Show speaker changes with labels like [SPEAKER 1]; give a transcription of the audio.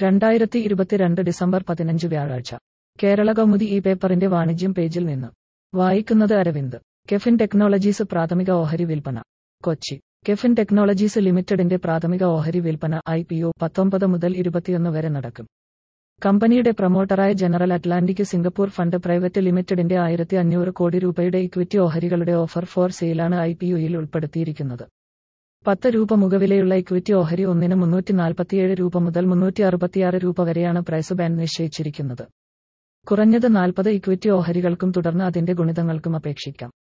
[SPEAKER 1] രണ്ടായിരത്തി ഇരുപത്തിരണ്ട് ഡിസംബർ പതിനഞ്ച് വ്യാഴാഴ്ച കേരള കൗമുദി ഈ പേപ്പറിന്റെ വാണിജ്യം പേജിൽ നിന്ന് വായിക്കുന്നത് അരവിന്ദ് കെഫിൻ ടെക്നോളജീസ് പ്രാഥമിക ഓഹരി വിൽപ്പന കൊച്ചി കെഫിൻ ടെക്നോളജീസ് ലിമിറ്റഡിന്റെ പ്രാഥമിക ഓഹരി വിൽപ്പന ഐ പി ഒ പത്തൊമ്പത് മുതൽ ഇരുപത്തിയൊന്ന് വരെ നടക്കും കമ്പനിയുടെ പ്രൊമോട്ടറായ general Atlantic Singapore fund private ലിമിറ്റഡിന്റെ ആയിരത്തി അഞ്ഞൂറ് കോടി രൂപയുടെ ഇക്വിറ്റി ഓഹരികളുടെ ഓഫർ ഫോർ സെയിലാണ് ഐ പി ഒയിൽ ഉൾപ്പെടുത്തിയിരിക്കുന്നത് പത്ത് രൂപ മുഖവിലയുള്ള ഇക്വിറ്റി ഓഹരി ഒന്നിന് മുന്നൂറ്റി നാൽപ്പത്തിയേഴ് രൂപ മുതൽ മുന്നൂറ്റി അറുപത്തിയാറ് രൂപ വരെയാണ് പ്രൈസ് ബാൻഡ് നിശ്ചയിച്ചിരിക്കുന്നത് കുറഞ്ഞത് നാൽപ്പത് ഇക്വിറ്റി ഓഹരികൾക്കും തുടർന്ന് അതിന്റെ ഗുണിതങ്ങൾക്കും അപേക്ഷിക്കാം